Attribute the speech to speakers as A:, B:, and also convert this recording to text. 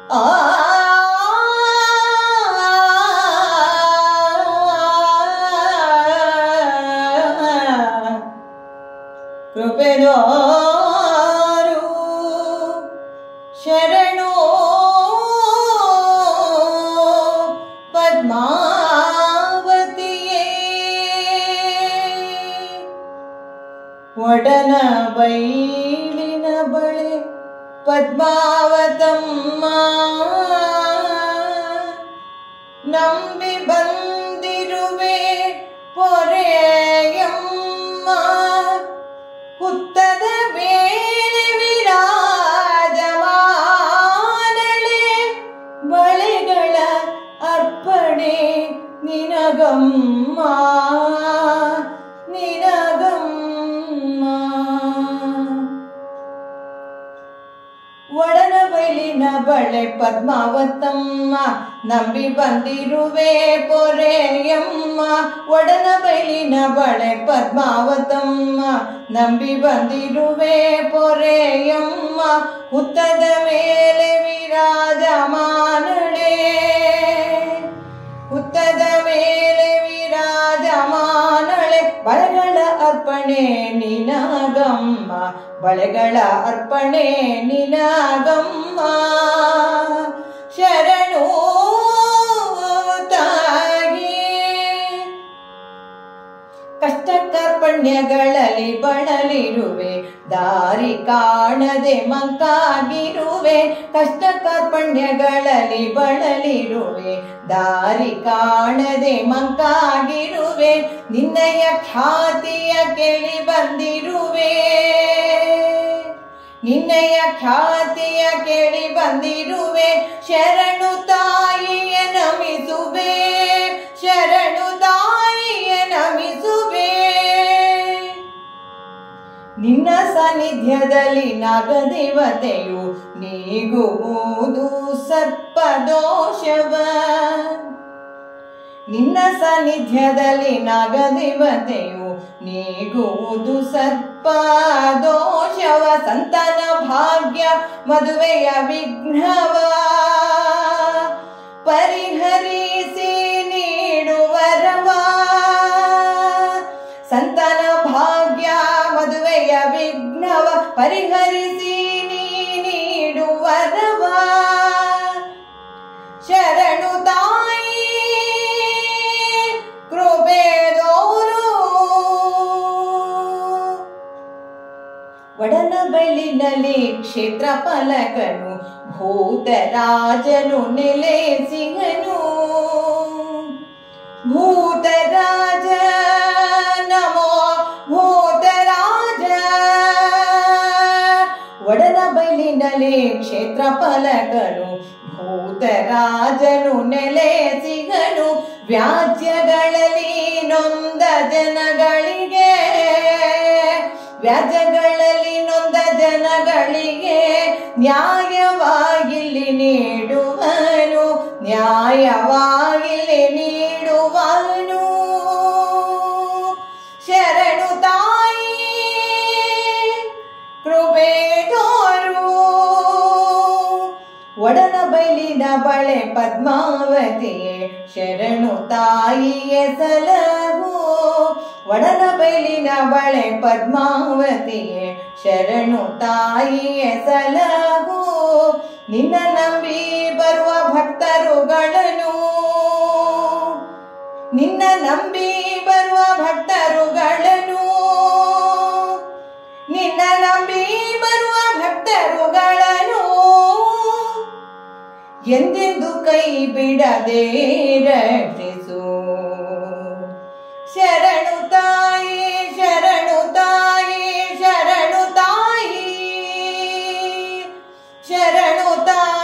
A: ಆ ಕೃಪೆದೋರು ಶರಣು ಪದ್ಮಾವತಿಯೇ ಒಡನ ಬೈಲಿನ ಬಳೆ ಪದ್ಮಾವತಮ್ಮ ನಂಬಿ ಬಂದಿರುವೆ ಪೊರೆಯಮ್ಮ ಹುತ್ತದ ವೇಳೆ ವಿರಾಜಮಾನಳೆ ಬಳೆಗಳ ಅರ್ಪಣೆ ನಿನಗಮ್ಮ ನಿನಗಮ್ಮ ಒಡನ ಬೈಲಿನ ಬಳೆ ಪದ್ಮಾವತಮ್ಮ ನಂಬಿ ಬಂದಿರುವೆ ಪೊರೆಯಮ್ಮ ಒಡನ ಬೈಲಿನ ಬಳೆ ಪದ್ಮಾವತಮ್ಮ ನಂಬಿ ಬಂದಿರುವೆ ಪೊರೆಯಮ್ಮ ಹುತ್ತದ ಮೇಲೆ ವಿರಾಜಮಾನಳೆ ಹುತ್ತದ ಮೇಲೆ ವಿರಾಜಮಾನಳೆ ಬಳೆಗಳ ಅರ್ಪಣೆ ನಿನಗಮ್ಮ ಬಳೆಗಳ ಅರ್ಪಣೆ ನಿನಗಮ್ಮ ಶರಣು ತಾಯಿ ಕಷ್ಟ ಕಾರ್ಪಣ್ಯಗಳಲ್ಲಿ ಬಳಲಿರುವೆ ದಾರಿ ಕಾಣದೆ ಮಂಕಾಗಿರುವೆ ಕಷ್ಟ ಕಾರ್ಪಣ್ಯಗಳಲ್ಲಿ ಬಳಲಿರುವೆ ದಾರಿ ಕಾಣದೆ ಮಂಕಾಗಿರುವೆ ನಿನ್ನಯ ಖ್ಯಾತಿಯ ಕೇಳಿ ಬಂದಿರುವೆ ನಿನ್ನಯ ಖ್ಯಾತಿಯ ಕೇಳಿ ಬಂದಿರುವೆ ಶರಣು ತಾಯಿಯ ನಮಿಸುವೆ ಶರಣು ತಾಯಿಯ ನಮಿಸುವೆ ನಿನ್ನ ಸಾನ್ನಿಧ್ಯದಲ್ಲಿ ನಾಗದೇವತೆಯು ನೀಗುವುದು ಸರ್ಪದೋಷವ ನಿನ್ನ ಸಾನ್ನಿಧ್ಯದಲ್ಲಿ ನಾಗದೇವತೆಯು ನೀಗುವುದು ಸರ್ಪ ದೋಷವ ಸಂತಾನ ಭಾಗ್ಯ ಮದುವೆಯ ವಿಘ್ನವ ಪರಿಹರಿಸಿ ನೀಡುವರವ ಸಂತಾನ ಭಾಗ್ಯ ಮದುವೆಯ ವಿಘ್ನವ ಪರಿಹರಿಸಿ ನೀ ನೀಡುವರವ ಶರಣು ತಾಯಿ ಕೃಪೆದೋರು ಒಡನ ಬೈಲಿನಲ್ಲಿ ಕ್ಷೇತ್ರ ಫಲಕನು ಭೂತರಾಜನು ನೆಲೆಸಿಗನು ಭೂತರಾಜ ನಮೋ ಭೂತರಾಜ ಒಡನ ಬೈಲಿನಲ್ಲಿ ಕ್ಷೇತ್ರ ಫಲಕನು ಭೂತರಾಜನು ನೆಲೆಸಿಗನು ವ್ಯಾಜ್ಯಗಳಲ್ಲಿ ನೊಂದ ಜನಗಳಿಗೆ ವ್ಯಾಜ್ಯಗಳಲ್ಲಿ ನೊಂದ ಜನಗಳಿಗೆ ನ್ಯಾಯವಾಗಿಲ್ಲಿ ನೀಡುವನು ನ್ಯಾಯವಾಗಿಲ್ಲಿ ನೀಡುವನು ಶರಣು ತಾಯಿ ಕೃಪೆ ತೋರು ಒಡನ ಬೈಲಿನ ಬಳೆ ಪದ್ಮಾವತಿಯೇ ಶರಣು ತಾಯಿಯೇ ಸಲಹು ಒಡನ ಬೈಲಿನ ಬಳೆ ಪದ್ಮಾವತಿಯೇ ಶರಣು ತಾಯಿಯೇ ಸಲಹು ನಿನ್ನ ನಂಬಿ ಬರುವ ಭಕ್ತರುಗಳನ್ನು ನಿನ್ನ ನಂಬಿ ಬರುವ ಭಕ್ತರುಗಳನ್ನು ನಿನ್ನ ನಂಬಿ ಬರುವ ಭಕ್ತರುಗಳನ್ನು ಎಂದೆಂದು ಕೈ ಬಿಡದೆ ರಕ್ಷಿಸು ಶರಣು ತಾಯಿ ಶರಣು ತಾಯಿ ಶರಣು ತಾಯಿ ಶರಣು ತಾಯಿ